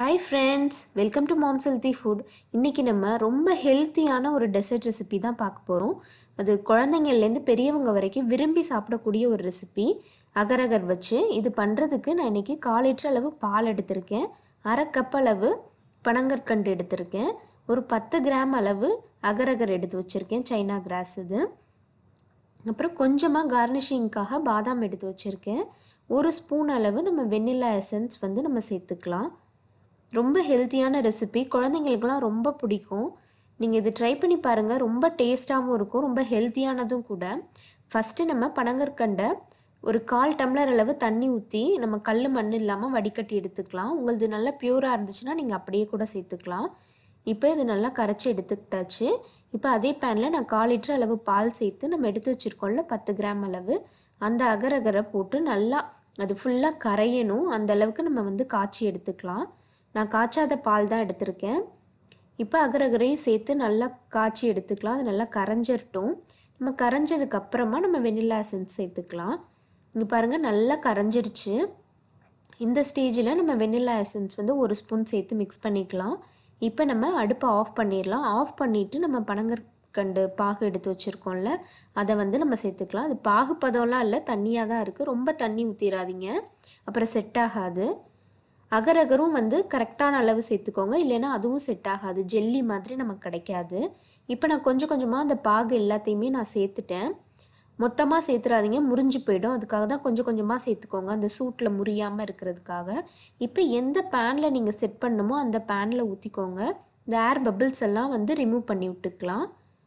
hi friends welcome to mom's healthy food இன்றைக்கி நம்ம ரொம்ப ஹெல்த்தியான ஒரு டெசர்ட் ரெசிபி தான் பார்க்க போகிறோம் அது குழந்தைங்கள்லேருந்து பெரியவங்க வரைக்கும் விரும்பி சாப்பிடக்கூடிய ஒரு ரெசிபி அகரகர் வச்சு இது பண்ணுறதுக்கு நான் இன்றைக்கி கால் லிட்டர் அளவு பால் எடுத்திருக்கேன் அரை கப் அளவு பனங்கற்கண்டு எடுத்திருக்கேன் ஒரு பத்து கிராம் அளவு அகரகர் எடுத்து வச்சுருக்கேன் சைனா கிராஸ் இது அப்புறம் கொஞ்சமாக கார்னிஷிங்க்காக பாதாம் எடுத்து வச்சுருக்கேன் ஒரு ஸ்பூன் அளவு நம்ம வெண்ணிலா எசன்ஸ் வந்து நம்ம சேர்த்துக்கலாம் ரொம்ப ஹெல்த்தியான ரெசிபி குழந்தைங்களுக்குலாம் ரொம்ப பிடிக்கும் நீங்கள் இது ட்ரை பண்ணி பாருங்கள் ரொம்ப டேஸ்ட்டாகவும் இருக்கும் ரொம்ப ஹெல்த்தியானதும் கூட ஃபஸ்ட்டு நம்ம பனங்கற்கண்டை ஒரு கால் டம்ளர் அளவு தண்ணி ஊற்றி நம்ம கல் மண் இல்லாமல் வடிகட்டி எடுத்துக்கலாம் உங்களது நல்லா பியூராக இருந்துச்சுன்னா நீங்கள் அப்படியே கூட சேர்த்துக்கலாம் இப்போ இது நல்லா கரைச்சி எடுத்துக்கிட்டாச்சு இப்போ அதே பேனில் நான் கால் லிட்டர் அளவு பால் சேர்த்து நம்ம எடுத்து வச்சுருக்கோம்ல பத்து கிராம் அளவு அந்த அகரகரை போட்டு நல்லா அது ஃபுல்லாக கரையணும் அந்த அளவுக்கு நம்ம வந்து காய்ச்சி எடுத்துக்கலாம் நான் காய்ச்சாத பால் தான் எடுத்திருக்கேன் இப்போ அகரகரையும் சேர்த்து நல்லா காய்ச்சி எடுத்துக்கலாம் அது நல்லா கரைஞ்சிரட்டும் நம்ம கரைஞ்சதுக்கு அப்புறமா நம்ம வெனிலா எசன்ஸ் சேர்த்துக்கலாம் இங்கே பாருங்கள் நல்லா கரைஞ்சிருச்சு இந்த ஸ்டேஜில் நம்ம வெனிலா எசன்ஸ் வந்து ஒரு ஸ்பூன் சேர்த்து மிக்ஸ் பண்ணிக்கலாம் இப்போ நம்ம அடுப்பை ஆஃப் பண்ணிடலாம் ஆஃப் பண்ணிவிட்டு நம்ம பனங்கற்கண்டு பாகு எடுத்து வச்சுருக்கோம்ல அதை வந்து நம்ம சேர்த்துக்கலாம் அது பாகு பதம்லாம் இல்லை தண்ணியாக தான் இருக்குது ரொம்ப தண்ணி ஊற்றிடாதீங்க அப்புறம் செட் ஆகாது அகரகரும் வந்து கரெக்டான அளவு சேர்த்துக்கோங்க இல்லைன்னா அதுவும் செட் ஆகாது ஜெல்லி மாதிரி நமக்கு கிடைக்காது இப்போ நான் கொஞ்சம் கொஞ்சமாக அந்த பாகு எல்லாத்தையுமே நான் சேர்த்துட்டேன் மொத்தமாக சேர்த்துறாதீங்க முறிஞ்சு போயிடும் அதுக்காக தான் கொஞ்சம் கொஞ்சமாக சேர்த்துக்கோங்க அந்த சூட்டில் முறியாமல் இருக்கிறதுக்காக இப்போ எந்த பேனில் நீங்கள் செட் பண்ணணுமோ அந்த பேனில் ஊற்றிக்கோங்க இந்த ஏர் பபிள்ஸ் எல்லாம் வந்து ரிமூவ் பண்ணி விட்டுக்கலாம்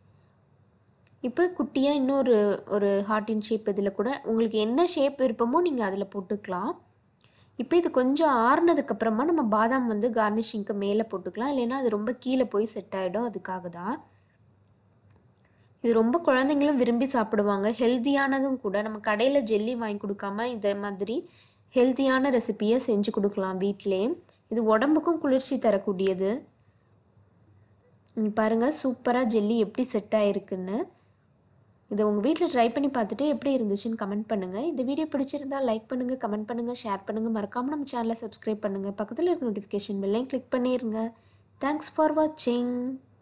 இப்போ குட்டியாக இன்னொரு ஒரு ஹார்டின் ஷேப் இதில் கூட உங்களுக்கு என்ன ஷேப் விருப்பமோ நீங்கள் அதில் போட்டுக்கலாம் இப்போ இது கொஞ்சம் ஆறுனதுக்கப்புறமா நம்ம பாதாம் வந்து கார்னிஷிங்க்கு மேலே போட்டுக்கலாம் இல்லைன்னா அது ரொம்ப கீழே போய் செட் ஆகிடும் அதுக்காக தான் இது ரொம்ப குழந்தைங்களும் விரும்பி சாப்பிடுவாங்க ஹெல்த்தியானதும் கூட நம்ம கடையில் ஜெல்லி வாங்கி கொடுக்காம இதை மாதிரி ஹெல்த்தியான ரெசிப்பியை செஞ்சு கொடுக்கலாம் வீட்டிலே இது உடம்புக்கும் குளிர்ச்சி தரக்கூடியது பாருங்கள் சூப்பராக ஜெல்லி எப்படி செட் ஆகிருக்குன்னு இதை உங்கள் வீட்டில் ட்ரை பண்ணி பார்த்துட்டு எப்படி இருந்துச்சுன்னு கமெண்ட் பண்ணுங்கள் இந்த வீடியோ பிடிச்சிருந்தா லைக் பண்ணுங்கள் கமெண்ட் பண்ணுங்கள் ஷேர் பண்ணுங்கள் மறக்காமல் நம்ம சேனலை சப்ஸ்கிரைப் பண்ணுங்கள் பக்கத்தில் இருக்க நோட்டிஃபிகேஷன் பெல்லையும் கிளிக் பண்ணிடுங்க தேங்க்ஸ் ஃபார் வாட்சிங்